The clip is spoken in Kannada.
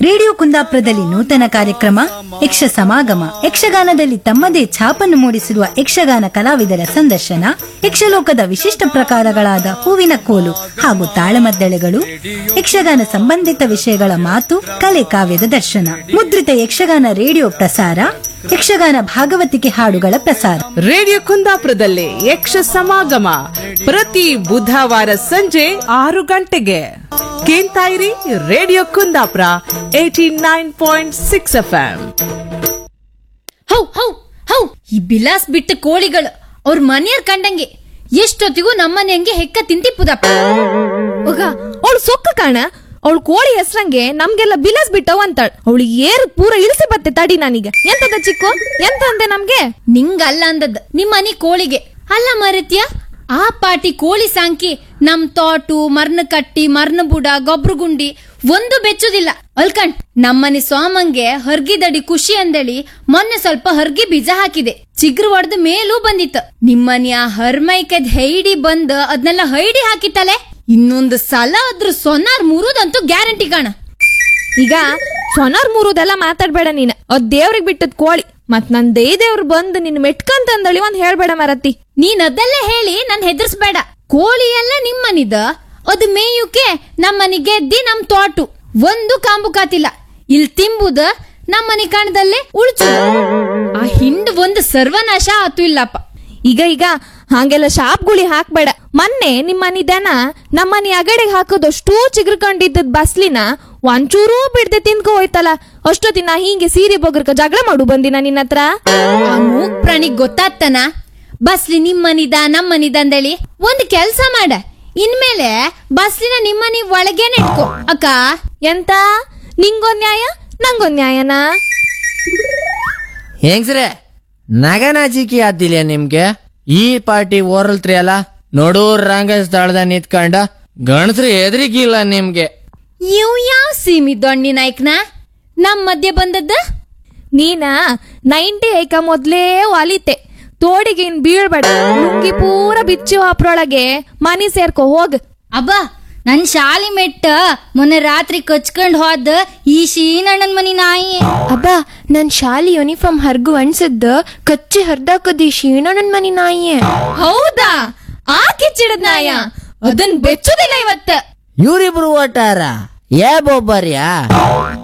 ರೇಡಿಯೋ ಕುಂದಾಪುರದಲ್ಲಿ ನೂತನ ಕಾರ್ಯಕ್ರಮ ಯಕ್ಷ ಸಮಾಗಮ ಯಕ್ಷಗಾನದಲ್ಲಿ ತಮ್ಮದೇ ಛಾಪನ್ನು ಮೂಡಿಸಿರುವ ಯಕ್ಷಗಾನ ಕಲಾವಿದರ ಸಂದರ್ಶನ ಯಕ್ಷಲೋಕದ ವಿಶಿಷ್ಟ ಪ್ರಕಾರಗಳಾದ ಹೂವಿನ ಕೋಲು ಹಾಗೂ ತಾಳಮದ್ದಳೆಗಳು ಯಕ್ಷಗಾನ ಸಂಬಂಧಿತ ವಿಷಯಗಳ ಮಾತು ಕಲೆ ಕಾವ್ಯದ ದರ್ಶನ ಮುದ್ರಿತ ಯಕ್ಷಗಾನ ರೇಡಿಯೋ ಪ್ರಸಾರ ಯಕ್ಷಗಾನ ಭಾಗವತಿಕೆ ಹಾಡುಗಳ ಪ್ರಸಾರ ರೇಡಿಯೋ ಕುಂದಾಪುರದಲ್ಲಿ ಯಕ್ಷ ಸಮಾಗಮ ಪ್ರತಿ ಬುಧವಾರ ಸಂಜೆ ಆರು ಗಂಟೆಗೆ ಕೇಳ್ತಾಯಿರಿ radio Kundapura eighty nine point six F ಹೌ ಹೌ ಹೌ ಈ ಬಿಲಾಸ್ ಬಿಟ್ಟ ಕೋಳಿಗಳು ಅವ್ರ ಮನೆಯರ್ ಕಂಡಂಗೆ ಎಷ್ಟೊತ್ತಿಗೂ ನಮ್ಮನೆ ಹಂಗೆ ಹೆಕ್ಕ ತಿಂತಿಪ್ಪುದಪ್ಪ ಒಗ ಅವಳು ಸೊಕ್ಕ ಕಾಣ ಅವಳು ಕೋಳಿ ಹೆಸ್ರಂಗೆ ನಮ್ಗೆಲ್ಲ ಬಿಲಸ್ ಬಿಟ್ಟವ್ ಅಂತಾಳ ಅವಳು ಏರು ಪೂರ ಇಳಿಸಿ ಬತ್ತೆ ತಡಿ ನಾನೀಗ ಎಂತದ ಚಿಕ್ಕು ಎಂತ ಅಂದೆ ನಮ್ಗೆ ನಿಂಗಲ್ಲ ಅಂದದ್ ನಿಮ್ಮನೆ ಕೋಳಿಗೆ ಅಲ್ಲ ಮರತ್ಯ ಆ ಪಾಟಿ ಕೋಳಿ ಸಾಂಕಿ ನಮ್ ತೋಟು ಮರ್ನ ಕಟ್ಟಿ ಮರ್ನ ಬುಡ ಗೊಬ್ರು ಗುಂಡಿ ಒಂದು ಬೆಚ್ಚುದಿಲ್ಲ ಅಲ್ಕಂಡ್ ನಮ್ಮನೆ ಸೋಮಂಗೆ ಹರ್ಗಿದಡಿ ಖುಷಿ ಅಂದೇಳಿ ಮೊನ್ನೆ ಸ್ವಲ್ಪ ಹರ್ಗಿ ಬೀಜ ಹಾಕಿದೆ ಚಿಗ್ರು ಒಡ್ದ ಮೇಲೂ ಬಂದಿತ್ತು ನಿಮ್ಮನೆ ಆ ಹರ್ಮೈಕದ್ ಹೈಡಿ ಬಂದ್ ಅದ್ನೆಲ್ಲ ಹೈಡಿ ಹಾಕಿತ್ತಲೆ ಇನ್ನೊಂದು ಸಲ ಅದ್ರ ಸೊನ್ನಾರ್ ಮುರುದಂತೂ ಗ್ಯಾರಂಟಿ ಕಾಣ ಈಗ ಸೊನಾರ್ ಮೂರುದೆಲ್ಲ ಮಾತಾಡ್ಬೇಡ ನೀನ್ ಅದ್ ದೇವ್ರಿಗೆ ಬಿಟ್ಟದ್ ಕೋಳಿ ಮತ್ ನನ್ ದೈ ದೇವ್ರು ಬಂದು ನಿನ್ ಮೆಟ್ಕಂತಂದಳಿ ಒಂದ್ ಹೇಳ್ಬೇಡ ಮರತಿ ನೀನ್ ಅದೆಲ್ಲ ಹೇಳಿ ನನ್ ಹೆದರ್ಸ್ಬೇಡ ಕೋಳಿ ಎಲ್ಲ ನಿಮ್ಮನಿದ ಅದು ಮೇಯುಕೆ ನಮ್ಮನಿ ಗೆದ್ದಿ ನಮ್ ತೋಟು ಒಂದು ಕಾಂಬು ಕಾತಿಲ್ಲ ಇಲ್ ತಿಂಬುದ ನಮ್ಮನಿ ಕಣದಲ್ಲೇ ಉಳ್ಚು ಆ ಹಿಂಡ್ ಒಂದು ಸರ್ವನಾಶ ಆತು ಇಲ್ಲಪ್ಪ ಈಗ ಈಗ ಹಂಗೆಲ್ಲ ಶಾಪ್ಗುಳಿ ಹಾಕ್ಬೇಡ ಮೊನ್ನೆ ನಿಮ್ಮನಿ ದನ ನಮ್ಮನಿ ಅಗಡೆಗೆ ಹಾಕೋದಷ್ಟು ಚಿಗ್ರಕೊಂಡಿದ್ದದ್ ಬಸ್ಲಿನ ಒಂಚೂರೂ ಬಿಡ್ದೆ ತಿನ್ಕೊ ಹೋಯ್ತಲ್ಲ ಅಷ್ಟೊತ್ತಿನ ಹಿಂಗೆ ಸೀರೆ ಬೊಗರ್ಕ ಜಗಳ ಮಾಡು ಬಂದಿನ ನಿನ್ನ ಹತ್ರ ಆ ಮೂಕ್ ಪ್ರಾಣಿಗ್ ಗೊತ್ತಾಗ್ತಾನ ಬಸ್ಲಿ ನಿಮ್ಮನಿದ ನಮ್ಮನಿದ ಅಂದೇಳಿ ಒಂದ್ ಕೆಲ್ಸ ಮಾಡ ಇನ್ಮೇಲೆ ಬಸ್ಲಿನ ನಿಮ್ಮನಿ ಒಳಗೇನೆ ಇಟ್ಕೋ ಅಕ್ಕ ಎಂತ ನಿಂಗೊಂದ್ ನ್ಯಾಯ ನಂಗೊಂದ್ ನ್ಯಾಯನಾ ಹೆಂಗ್ಸ್ರೆ ನಗನಾಚಿಕೆ ಆತಿಲ್ಲ ನಿಮ್ಗೆ ಈ ಪಾರ್ಟಿ ಓರಲ್ತ್ರಿ ಅಲ್ಲ ನೋಡೂರ್ ರಂಗ ಸ್ಥಳದ ನಿಂತ್ಕೊಂಡ ಗಣಸ್ರು ಎದ್ರಿಗಿಲ್ಲ ನಿಮ್ಗೆ ಇವ್ ಯಾವ ಸೀಮಿ ದೊಣ್ಣಿ ನಾಯ್ಕನ ನಮ್ ಮಧ್ಯೆ ಬಂದದ್ದ ನೀನ ನೈಂಟಿ ಐಕ ಮೊದ್ಲೇ ವಾಲಿತೆ ತೋಡಿಗೆ ಇನ್ ಬೀಳ್ಬೇಡ ಲುಂಗಿ ಪೂರ ಬಿಚ್ಚಿ ಅಪ್ರೊಳಗೆ ಮನಿ ಸೇರ್ಕೊ ಹೋಗ್ ಅಬ್ಬ ನನ್ ಶಾಲಿ ಮೆಟ್ಟ ಮೊನ್ನೆ ರಾತ್ರಿ ಕಚ್ಕೊಂಡ್ ಹೋದ ಈ ಶೀನಣ್ಣನ್ ಮನಿ ನಾಯಿ ಅಬ್ಬ ನನ್ ಶಾಲಿ ಯೂನಿಫಾರ್ಮ್ ಹರ್ಗು ಅನ್ಸದ್ದ ಕಚ್ಚಿ ಹರ್ದಾಕದಿ ಶೀಣ ನನ್ ಮನಿ ನಾಯಿಯೇ ಹೌದಾ ಆ ಕಿಚ್ಚಿಡದ್ ನಾಯ ಅದನ್ ಬೆಚ್ಚುದಿಲ್ಲ ಇವತ್ತ ಇವ್ರಿಬ್ರು ಓಟಾರ ಏ ಬೊಬ್ಬರ್ಯಾ